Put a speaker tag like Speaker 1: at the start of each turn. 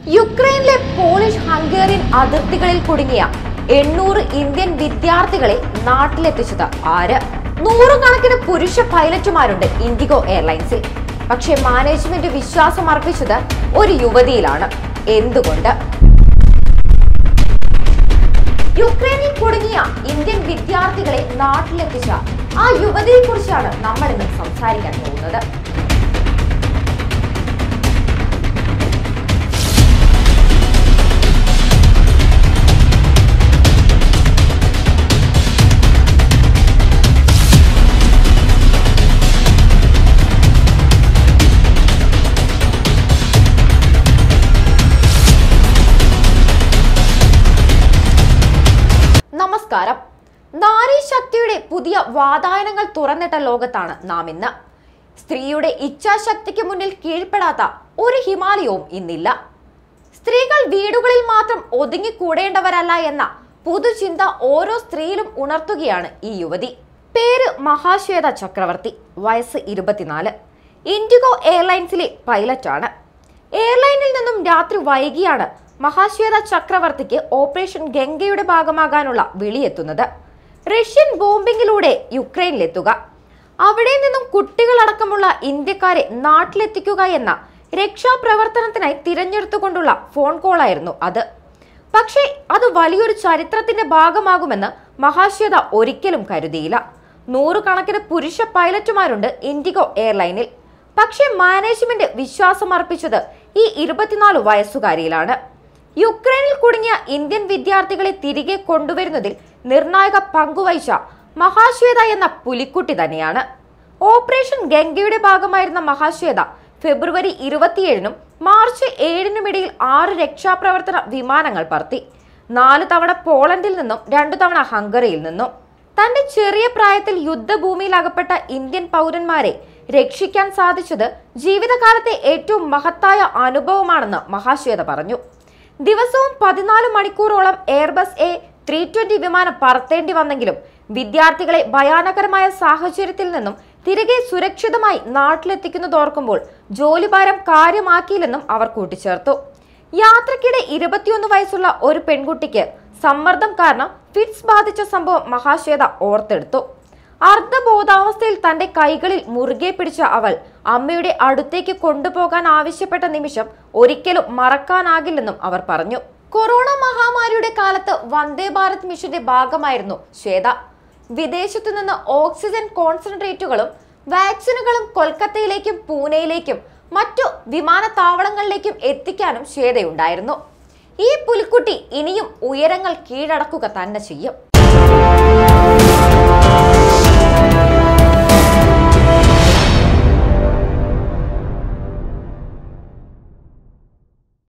Speaker 1: യുക്രൈനിലെ polish Hungarian അതിർത്തികളിൽ കുടുങ്ങിയ എണ്ണൂറ് ഇന്ത്യൻ വിദ്യാർത്ഥികളെ നാട്ടിലെത്തിച്ചത് ആര് നൂറുകണക്കിന് പുരുഷ പൈലറ്റുമാരുണ്ട് ഇൻഡിഗോ എയർലൈൻസിൽ പക്ഷേ മാനേജ്മെന്റ് വിശ്വാസം അർപ്പിച്ചത് ഒരു യുവതിയിലാണ് എന്തുകൊണ്ട് യുക്രൈനിൽ കുടുങ്ങിയ ഇന്ത്യൻ വിദ്യാർത്ഥികളെ നാട്ടിലെത്തിച്ച ആ യുവതിയെ കുറിച്ചാണ് നമ്മൾ ഇന്ന് സംസാരിക്കാൻ പോകുന്നത് നമസ്കാരം നാരീശക്തിയുടെ പുതിയ വാതായനങ്ങൾ തുറന്നിട്ട ലോകത്താണ് നാം ഇന്ന് സ്ത്രീയുടെ ഇച്ഛാശക്തിക്ക് മുന്നിൽ കീഴ്പ്പെടാത്ത ഒരു ഹിമാലയവും ഇന്നില്ല സ്ത്രീകൾ വീടുകളിൽ മാത്രം ഒതുങ്ങിക്കൂടേണ്ടവരല്ല എന്ന പുതുചിന്ത ഓരോ സ്ത്രീയിലും ഉണർത്തുകയാണ് ഈ യുവതി പേര് മഹാശ്വേത ചക്രവർത്തി വയസ്സ് ഇരുപത്തിനാല് ഇൻഡിഗോ എയർലൈൻസിലെ പൈലറ്റാണ് എയർലൈനിൽ നിന്നും രാത്രി വൈകിയാണ് മഹാശ്വേത ചക്രവർത്തിക്ക് ഓപ്പറേഷൻ ഗംഗയുടെ ഭാഗമാകാനുള്ള വിളിയെത്തുന്നത് റഷ്യൻ ബോംബിങ്ങിലൂടെ യുക്രൈനിലെത്തുക അവിടെ നിന്നും കുട്ടികളടക്കമുള്ള ഇന്ത്യക്കാരെ നാട്ടിലെത്തിക്കുക എന്ന രക്ഷാപ്രവർത്തനത്തിനായി തിരഞ്ഞെടുത്തുകൊണ്ടുള്ള ഫോൺ കോളായിരുന്നു അത് പക്ഷേ അത് വലിയൊരു ചരിത്രത്തിന്റെ ഭാഗമാകുമെന്ന് മഹാശ്വേത ഒരിക്കലും കരുതിയില്ല നൂറുകണക്കിന് പുരുഷ പൈലറ്റുമാരുണ്ട് ഇൻഡിഗോ എയർലൈനിൽ പക്ഷേ മാനേജ്മെന്റ് വിശ്വാസം അർപ്പിച്ചത് ഈ ഇരുപത്തിനാല് വയസ്സുകാരിയിലാണ് യുക്രൈനിൽ കുടുങ്ങിയ ഇന്ത്യൻ വിദ്യാർത്ഥികളെ തിരികെ കൊണ്ടുവരുന്നതിൽ നിർണായക പങ്കുവഹിച്ച മഹാശ്വേത എന്ന പുലിക്കുട്ടി തന്നെയാണ് ഓപ്പറേഷൻ ഗംഗയുടെ ഭാഗമായിരുന്ന മഹാശ്വേത ഫെബ്രുവരി ഇരുപത്തിയേഴിനും മാർച്ച് ഏഴിനും ഇടയിൽ ആറ് രക്ഷാപ്രവർത്തന വിമാനങ്ങൾ പറത്തി നാല് തവണ പോളണ്ടിൽ നിന്നും രണ്ടു തവണ ഹംഗറിയിൽ നിന്നും തന്റെ ചെറിയ പ്രായത്തിൽ യുദ്ധഭൂമിയിൽ അകപ്പെട്ട ഇന്ത്യൻ പൗരന്മാരെ രക്ഷിക്കാൻ സാധിച്ചത് ജീവിതകാലത്തെ ഏറ്റവും മഹത്തായ അനുഭവമാണെന്ന് മഹാശ്വേത പറഞ്ഞു ദിവസവും പതിനാല് മണിക്കൂറോളം എയർബസ് എ ത്രീ ട്വന്റി വിമാനം പറത്തേണ്ടി വന്നെങ്കിലും വിദ്യാർത്ഥികളെ ഭയാനകരമായ സാഹചര്യത്തിൽ നിന്നും തിരികെ സുരക്ഷിതമായി നാട്ടിലെത്തിക്കുന്നതോർക്കുമ്പോൾ ജോലിഭാരം കാര്യമാക്കിയില്ലെന്നും അവർ കൂട്ടിച്ചേർത്തു യാത്രക്കിടെ ഇരുപത്തിയൊന്ന് വയസ്സുള്ള ഒരു പെൺകുട്ടിക്ക് സമ്മർദ്ദം കാരണം ഫിറ്റ്സ് ബാധിച്ച സംഭവം മഹാശ്വേത ഓർത്തെടുത്തു അർദ്ധബോധാവസ്ഥയിൽ തന്റെ കൈകളിൽ മുറുകെ പിടിച്ച അവൾ അമ്മയുടെ അടുത്തേക്ക് കൊണ്ടുപോകാൻ ആവശ്യപ്പെട്ട നിമിഷം ഒരിക്കലും മറക്കാനാകില്ലെന്നും അവർ പറഞ്ഞു കൊറോണ മഹാമാരിയുടെ കാലത്ത് വന്ദേ ഭാരത് മിഷന്റെ ഭാഗമായിരുന്നു ശ്വേത വിദേശത്തു നിന്ന് ഓക്സിജൻ കോൺസെൻട്രേറ്റുകളും വാക്സിനുകളും കൊൽക്കത്തയിലേക്കും പൂനെയിലേക്കും മറ്റു വിമാനത്താവളങ്ങളിലേക്കും എത്തിക്കാനും ശ്വേതയുണ്ടായിരുന്നു ഈ പുലിക്കുട്ടി ഇനിയും ഉയരങ്ങൾ കീഴടക്കുക തന്നെ ചെയ്യും